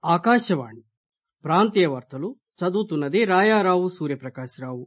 ఆకాశవాణి ప్రాంతీయ వార్తలు చదువుతున్నది రాయారావు సూర్యప్రకాశ్రావు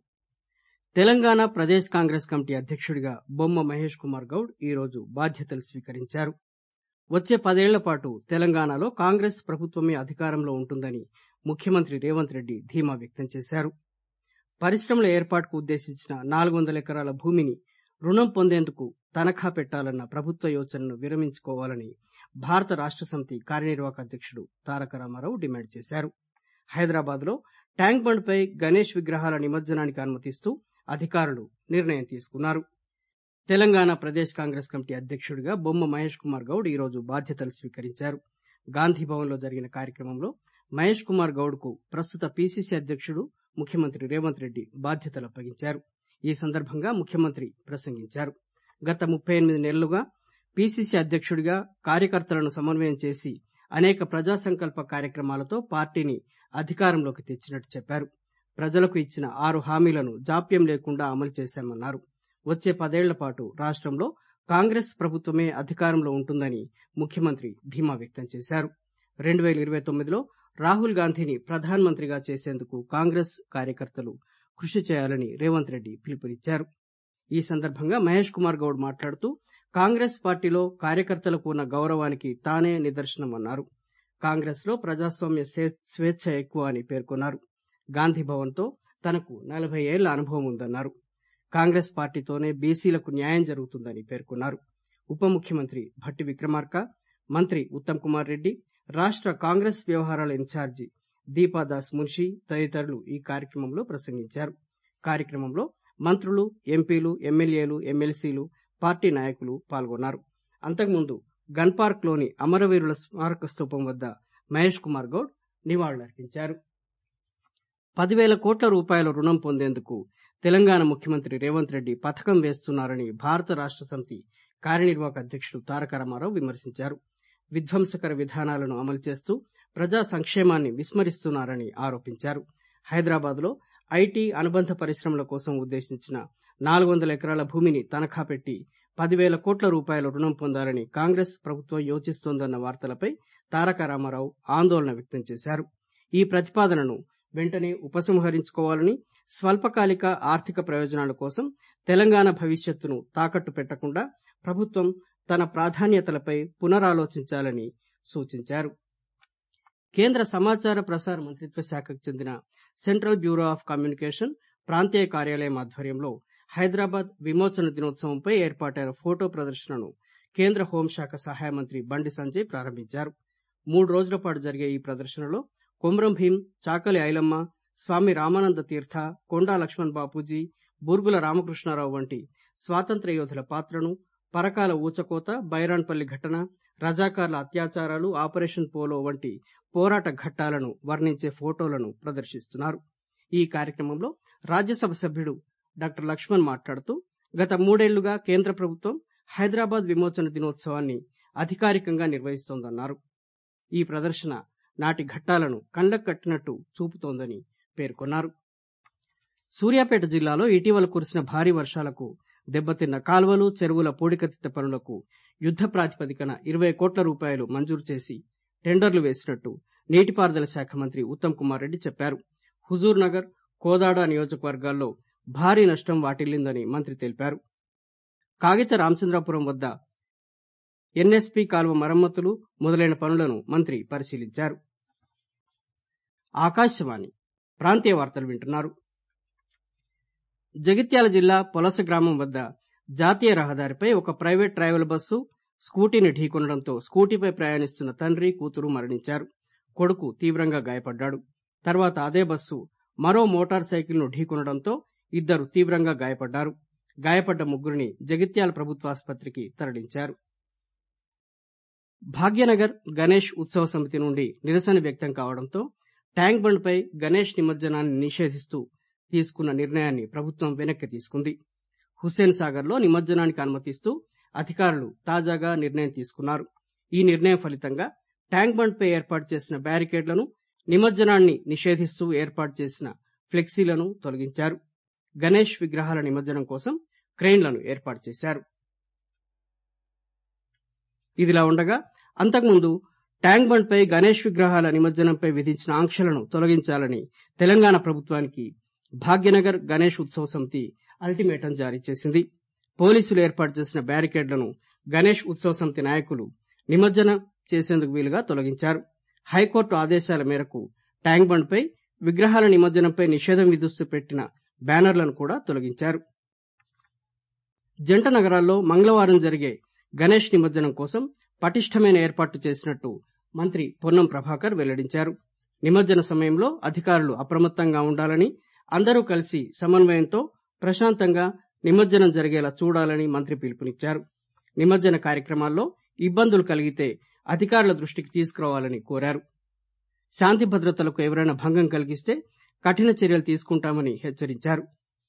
తెలంగాణ ప్రదేశ్ కాంగ్రెస్ కమిటీ అధ్యక్షుడిగా బొమ్మ మహేష్ కుమార్ గౌడ్ ఈరోజు బాధ్యతలు స్వీకరించారు వచ్చే పదేళ్ల పాటు తెలంగాణలో కాంగ్రెస్ ప్రభుత్వమే అధికారంలో ఉంటుందని ముఖ్యమంత్రి రేవంత్ రెడ్డి ధీమా వ్యక్తం చేశారు పరిశ్రమల ఏర్పాటుకు ఉద్దేశించిన నాలుగు వందల ఎకరాల భూమిని రుణం పొందేందుకు తనఖా పెట్టాలన్న ప్రభుత్వ యోచనను విరమించుకోవాలని భారత రాష్ట సమితి కార్యనిర్వాహక అధ్యక్షుడు తారక రామారావు డిమాండ్ చేశారు హైదరాబాద్ లో ట్యాంక్ బండ్ పై గణేష్ విగ్రహాల నిమజ్జనానికి అనుమతిస్తూ అధికారులు నిర్ణయం తీసుకున్నారు తెలంగాణ ప్రదేశ్ కాంగ్రెస్ కమిటీ అధ్యక్షుడిగా బొమ్మ మహేష్ కుమార్ గౌడ్ ఈరోజు బాధ్యతలు స్వీకరించారు గాంధీభవన్ లో జరిగిన కార్యక్రమంలో మహేష్ కుమార్ గౌడ్ కు ప్రస్తుత పీసీసీ అధ్యక్షుడు ముఖ్యమంత్రి రేవంత్ రెడ్డి బాధ్యతలు అప్పగించారు ఈ సందర్భంగా ముఖ్యమంత్రి ప్రసంగించారు గత ముప్పై ఎనిమిది నెలలుగా పీసీసీ అధ్యక్షుడిగా కార్యకర్తలను సమన్వయం చేసి అనేక ప్రజా సంకల్ప కార్యక్రమాలతో పార్టీని అధికారంలోకి తెచ్చినట్టు చెప్పారు ప్రజలకు ఇచ్చిన ఆరు హామీలను జాప్యం లేకుండా అమలు చేశామన్నారు వచ్చే పదేళ్ల పాటు రాష్టంలో కాంగ్రెస్ ప్రభుత్వమే అధికారంలో ఉంటుందని ముఖ్యమంత్రి ధీమా వ్యక్తం చేశారు రెండు వేల ఇరవై తొమ్మిదిలో రాహుల్ గాంధీని ప్రధానమంత్రిగా చేసేందుకు కాంగ్రెస్ కార్యకర్తలు కృషి చేయాలని రేవంత్ రెడ్డి పిలుపునిచ్చారు ఈ సందర్భంగా మహేష్ కుమార్ గౌడ్ మాట్లాడుతూ కాంగ్రెస్ పార్టీలో కార్యకర్తలకు ఉన్న గౌరవానికి తానే నిదర్శనమన్నారు కాంగ్రెస్ లో ప్రజాస్వామ్య స్వేచ్ఛ ఎక్కువ అని పేర్కొన్నారు గాంధీభవన్ తో తనకు నలభై ఏళ్ల అనుభవం ఉందన్నారు కాంగ్రెస్ పార్టీతోనే బీసీలకు న్యాయం జరుగుతుందని పేర్కొన్నారు ఉప ముఖ్యమంత్రి భట్టి విక్రమార్క మంత్రి ఉత్తమ్ కుమార్ రెడ్డి రాష్ట కాంగ్రెస్ వ్యవహారాల ఇన్ఛార్జి దీపాదాస్ మున్షి తదితరులు ఈ కార్యక్రమంలో ప్రసంగించారు కార్యక్రమంలో మంత్రులు ఎంపీలు ఎమ్మెల్యేలు ఎమ్మెల్సీలు పార్టీ నాయకులు పాల్గొన్నారు అంతకుముందు గన్ పార్క్ లోని అమరవీరుల స్మారక స్తూపం వద్ద మహేష్ కుమార్ గౌడ్ నివాళులర్పించారు పదివేల కోట్ల రూపాయల రుణం పొందేందుకు తెలంగాణ ముఖ్యమంత్రి రేవంత్ రెడ్డి పథకం వేస్తున్నారని భారత రాష్ట సమితి కార్యనిర్వాహక అధ్యక్షుడు తారక రామారావు విమర్శించారు విధ్వంసకర విధానాలను అమలు చేస్తూ ప్రజా సంక్షేమాన్ని విస్మరిస్తున్నారని ఆరోపించారు హైదరాబాద్ లో ఐటీ అనుబంధ పరిశ్రమల కోసం ఉద్దేశించిన నాలుగు వందల ఎకరాల భూమిని తనఖా పెట్టి పదివేల కోట్ల రూపాయల రుణం పొందాలని కాంగ్రెస్ ప్రభుత్వం యోచిస్తోందన్న వార్తలపై తారక రామారావు ఆందోళన వ్యక్తం చేశారు ఈ ప్రతిపాదనను వెంటనే ఉపసంహరించుకోవాలని స్వల్పకాలిక ఆర్థిక ప్రయోజనాల కోసం తెలంగాణ భవిష్యత్తును తాకట్టు పెట్టకుండా ప్రభుత్వం తన ప్రాధాన్యతలపై పునరాలోచించాలని సూచించారు కేంద్ర సమాచార ప్రసార మంత్రిత్వ శాఖకు చెందిన సెంట్రల్ బ్యూరో ఆఫ్ కమ్యూనికేషన్ ప్రాంతీయ కార్యాలయం ఆధ్వర్యంలో హైదరాబాద్ విమోచన దినోత్సవంపై ఏర్పాటైన ఫోటో ప్రదర్శనను కేంద్ర హోంశాఖ సహాయ మంత్రి బండి సంజయ్ ప్రారంభించారు మూడు రోజుల పాటు జరిగే ఈ ప్రదర్శనలో కొమ్రం భీం చాకలి ఐలమ్మ స్వామి రామానంద తీర్థ కొండా లక్ష్మణ్ బాపూజీ బూర్గుల రామకృష్ణారావు వంటి స్వాతంత్ర్య యోధుల పాత్రను పరకాల ఊచకోత బైరాన్పల్లి ఘటన రజాకార్ల అత్యాచారాలు ఆపరేషన్ పోలో వంటి పోరాట ఘట్టాలను వర్ణించే ఫోటోలను ప్రదర్శిస్తున్నారు ఈ కార్యక్రమంలో రాజ్యసభ సభ్యుడు డాక్టర్ లక్ష్మణ్ మాట్లాడుతూ గత మూడేళ్లుగా కేంద్ర ప్రభుత్వం హైదరాబాద్ విమోచన దినోత్సవాన్ని అధికారికంగా నిర్వహిస్తోందన్నారు ఈ ప్రదర్శన నాటి ఘట్టాలను కండ్లకు కట్టినట్టు చూపుతోందని పేర్కొన్నారు సూర్యాపేట జిల్లాలో ఇటీవల కురిసిన భారీ వర్షాలకు దెబ్బతిన్న కాల్వలు చెరువుల పూడికతీత పనులకు యుద్ద ప్రాతిపదికన ఇరవై కోట్ల రూపాయలు మంజూరు చేసి టెండర్లు వేసినట్టు నీటిపారుదల శాఖ మంత్రి ఉత్తమ్ కుమార్ రెడ్డి చెప్పారు హుజూర్ నగర్ కోదాడ నియోజకవర్గాల్లో భారీ నష్టం వాటిల్లిందని మంత్రి తెలిపారు కాగిత రామచంద్రాపురం వద్ద ఎన్ఎస్పీ కాలువ మరమ్మతులు మొదలైన పనులను మంత్రి పరిశీలించారు ఆకాశవాణి ప్రాంతీయ వార్తలు వింటున్నారు జగిత్యాల జిల్లా పొలస గ్రామం వద్ద జాతీయ రహదారిపై ఒక ప్రైవేట్ ట్రావెల్ బస్సు స్కూటీని ఢీకొనడంతో స్కూటీపై ప్రయాణిస్తున్న తండ్రి కూతురు మరణించారు కొడుకు తీవ్రంగా గాయపడ్డాడు తర్వాత అదే బస్సు మరో మోటార్ సైకిల్ ను ఢీకొనడంతో ఇద్దరు తీవ్రంగా గాయపడ్డారు గాయపడ్డ ముగ్గురిని జగిత్యాల ప్రభుత్వాసుపత్రికి తరలించారు భాగ్యనగర్ గణేష్ ఉత్సవ సమితి నుండి నిరసన వ్యక్తం కావడంతో ట్యాంక్ బండ్ పై గణేష్ నిమజ్జనాన్ని నిషేధిస్తూ తీసుకున్న నిర్ణయాన్ని ప్రభుత్వం వెనక్కి తీసుకుంది హుస్సేన్ సాగర్ లో నిమజ్జనానికి అనుమతిస్తూ అధికారులు తాజాగా నిర్ణయం తీసుకున్నారు ఈ నిర్ణయం ఫలితంగా ట్యాంక్ బండ్ పై ఏర్పాటు చేసిన బ్యారికేడ్లను నిమజ్జనాన్ని నిషేధిస్తూ ఏర్పాటు చేసిన ఫ్లెక్సీలను తొలగించారు గణేష్ విగ్రహాల నిమజ్జనం కోసం క్రెయిన్లను ఏర్పాటు చేశారు ఇదిలా ఉండగా అంతకుముందు ట్యాంక్ బండ్ పై గణేష్ విగ్రహాల నిమజ్జనంపై విధించిన ఆంక్షలను తొలగించాలని తెలంగాణ ప్రభుత్వానికి భాగ్యనగర్ గణేష్ ఉత్సవ సమితి అల్టిమేటం జారీ చేసింది పోలీసులు ఏర్పాటు చేసిన బ్యారికేడ్లను గణేష్ ఉత్సవ సమితి నాయకులు నిమజ్జనం చేసేందుకు వీలుగా తొలగించారు హైకోర్టు ఆదేశాల మేరకు ట్యాంక్ బండ్ పై విగ్రహాల నిమజ్జనంపై నిషేధం విధిస్తూ పెట్టిన బ్యానర్లను కూడా తొలగించారు జంట నగరాల్లో మంగళవారం జరిగే గణేష్ నిమజ్జనం కోసం పటిష్టమైన ఏర్పాట్లు చేసినట్టు మంత్రి పొన్నం ప్రభాకర్ వెల్లడించారు నిమజ్జన సమయంలో అధికారులు అప్రమత్తంగా ఉండాలని అందరూ కలిసి సమన్వయంతో ప్రశాంతంగా నిమజ్జనం జరిగేలా చూడాలని మంత్రి పిలుపునిచ్చారు నిమజ్జన కార్యక్రమాల్లో ఇబ్బందులు కలిగితే అధికారుల దృష్టికి తీసుకురావాలని కోరారు శాంతి భద్రతలకు ఎవరైనా భంగం కలిగిస్తే కఠిన చర్యలు తీసుకుంటామని హెచ్చరించారు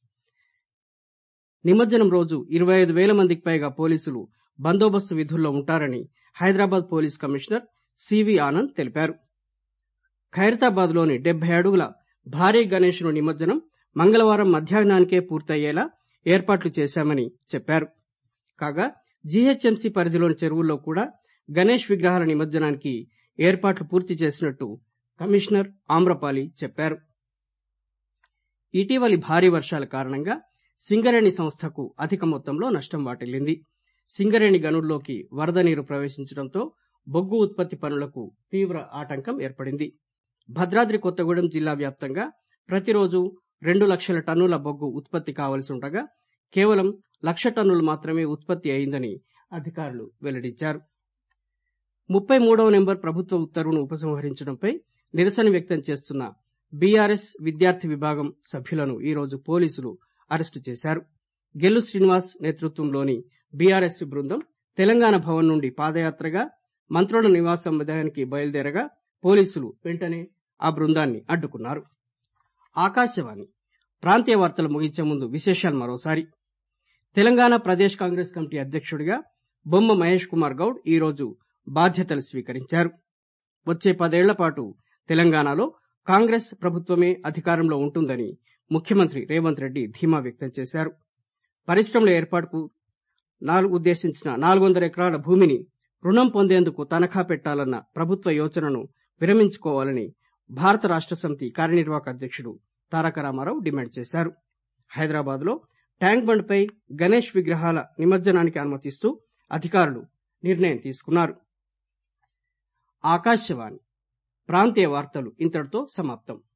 నిమజ్జనం రోజు ఇరవై ఐదు వేల మందికి పైగా పోలీసులు బందోబస్తు విధుల్లో ఉంటారని Hyderabad police commissioner C V Anand తెలిపారు ఖైరతాబాద్ లోని డెబ్బై అడుగుల భారీ గణేషును నిమజ్జనం మంగళవారం మధ్యాహ్నానికే పూర్తయ్యేలా ఏర్పాట్లు చేశామని చెప్పారు కాగా జీహెచ్ఎంసీ పరిధిలోని చెరువుల్లో కూడా గణేష్ విగ్రహాల నిమజ్జనానికి ఏర్పాట్లు పూర్తి చేసినట్టు కమిషనర్ ఆమ్రపాలి చెప్పారు ఇటీవలి భారీ వర్షాల కారణంగా సింగరేణి సంస్థకు అధిక మొత్తంలో నష్టం వాటిల్లింది సింగరేణి గనుల్లోకి వరద నీరు ప్రవేశించడంతో బొగ్గు ఉత్పత్తి పనులకు తీవ్ర ఆటంకం ఏర్పడింది భద్రాద్రి కొత్తగూడెం జిల్లా వ్యాప్తంగా ప్రతిరోజు రెండు లక్షల టన్నుల బొగ్గు ఉత్పత్తి కావలసి ఉండగా కేవలం లక్ష టన్నులు మాత్రమే ఉత్పత్తి అయిందని అధికారులు వెల్లడించారు ముప్పై మూడవ నెంబర్ ప్రభుత్వ ఉత్తర్వును ఉపసంహరించడంపై నిరసన వ్యక్తం చేస్తున్న బీఆర్ఎస్ విద్యార్థి విభాగం సభ్యులను ఈరోజు పోలీసులు అరెస్టు చేశారు గెల్లు శ్రీనివాస్ నేతృత్వంలోని బీఆర్ఎస్ బృందం తెలంగాణ భవన్ నుండి పాదయాత్రగా మంత్రుల నివాస సముదాయానికి బయలుదేరగా పోలీసులు వెంటనే ఆ బృందాన్ని అడ్డుకున్నారు ఆకాశవాణి ప్రాంతీయ వార్తలు ముగించే ముందు విశేషాలు మరోసారి తెలంగాణ ప్రదేశ్ కాంగ్రెస్ కమిటీ అధ్యక్షుడిగా బొమ్మ మహేష్ కుమార్ గౌడ్ ఈరోజు బాధ్యతలు స్వీకరించారు వచ్చే పదేళ్ల పాటు తెలంగాణలో కాంగ్రెస్ ప్రభుత్వమే అధికారంలో ఉంటుందని ముఖ్యమంత్రి రేవంత్ రెడ్డి ధీమా వ్యక్తం చేశారు పరిశ్రమల ఏర్పాటుకు నాలుగు ఉద్దేశించిన నాలుగు వందల ఎకరాల భూమిని రుణం పొందేందుకు తనఖా పెట్టాలన్న ప్రభుత్వ యోచనను విరమించుకోవాలని భారత రాష్ట్ర సమితి కార్యనిర్వాహక అధ్యక్షుడు తారక రామారావు డిమాండ్ చేశారు హైదరాబాద్ లో ట్యాంక్ బండ్ పై గణేష్ విగ్రహాల నిమజ్జనానికి అనుమతిస్తూ అధికారులు నిర్ణయం తీసుకున్నారు ఆకాశవాణి ప్రాంతీయ వార్తలు ఇంతటితో సమాప్తం